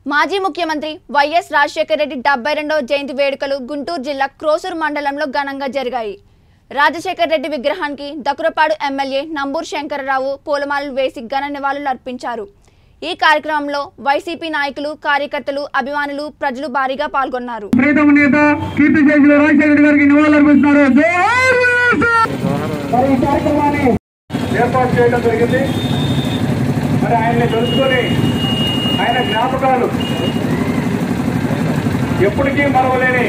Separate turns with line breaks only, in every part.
మాజీ ముఖ్యమంత్రి వైఎస్ రాజశేఖర రెడ్డి డెబ్బై రెండవ జయంతి వేడుకలు గుంటూరు జిల్లా క్రోసూరు మండలంలో ఘనంగా జరిగాయి రాజశేఖర రెడ్డి విగ్రహానికి దకురపాడు ఎమ్మెల్యే నంబూరు శంకరరావు పూలమాలలు వేసి ఘన నివాళులు అర్పించారు ఈ కార్యక్రమంలో వైసీపీ నాయకులు కార్యకర్తలు అభిమానులు ప్రజలు భారీగా పాల్గొన్నారు
ప్రీతమ నేత కీర్తి శేషులు రాజశేఖర రెడ్డి గారికి నివాళులర్పిస్తున్నారు జోహార్ వైఎస్ఆర్! మరి ఈ కార్యక్రమాన్ని ఏర్పాటు చేయడం జరిగింది మరి ఆయన్ని తెలుసుకొని ఆయన జ్ఞాపకాలు ఎప్పటికీ మరవలేని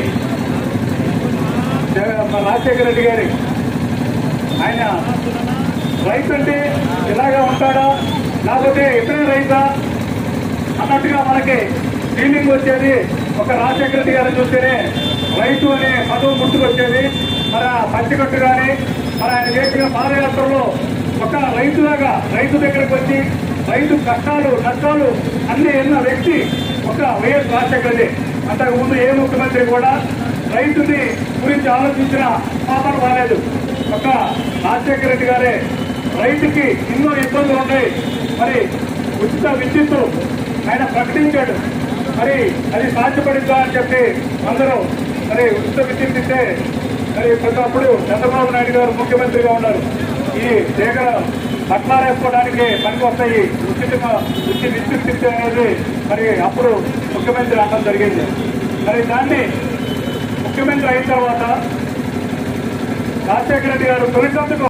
జగ- మన రాజశేఖర రెడ్డి గారి ఆయన రైతు అంటే ఇలాగా ఉంటాడా లేకపోతే ఇతరే రైతా అన్నట్టుగా మనకి ఫీలింగ్ వచ్చేది ఒక రాజశేఖర రెడ్డి గారిని చూస్తేనే రైతు అనే పదవి గుర్తుకొచ్చేది మరి ఆ పంచకట్టు కానీ మరి ఆయన చేసిన పాదయాత్రలో ఒక రైతులాగా రైతు దగ్గరకు వచ్చి రైతు కష్టాలు నష్టాలు అన్ని ఎన్న వ్యక్తి ఒక వైఎస్ రాజశేఖర రెడ్డి అంతకు ముందు ఏ ముఖ్యమంత్రి కూడా రైతుని గురించి ఆలోచించిన పాపన రాలేదు ఒక రాజశేఖర రెడ్డి గారే రైతుకి ఎన్నో ఇబ్బందులు ఉన్నాయి మరి ఉచిత విద్యుత్తు ఆయన ప్రకటించాడు మరి అది సాధ్యపడిందా అని చెప్పి అందరూ మరి ఉచిత విద్యుత్ ఇస్తే మరి ప్రతి అప్పుడు చంద్రబాబు నాయుడు గారు ముఖ్యమంత్రిగా ఉన్నారు ఈ దగ్గర పట్టాలు వేసుకోవడానికి పనికి వస్తాయి ఉచిత ఉచిత విద్యుత్ ఇచ్చే అనేది మరి అప్పుడు ముఖ్యమంత్రి అనడం జరిగింది మరి దాన్ని ముఖ్యమంత్రి అయిన తర్వాత రాజశేఖర రెడ్డి గారు తొలికందుకు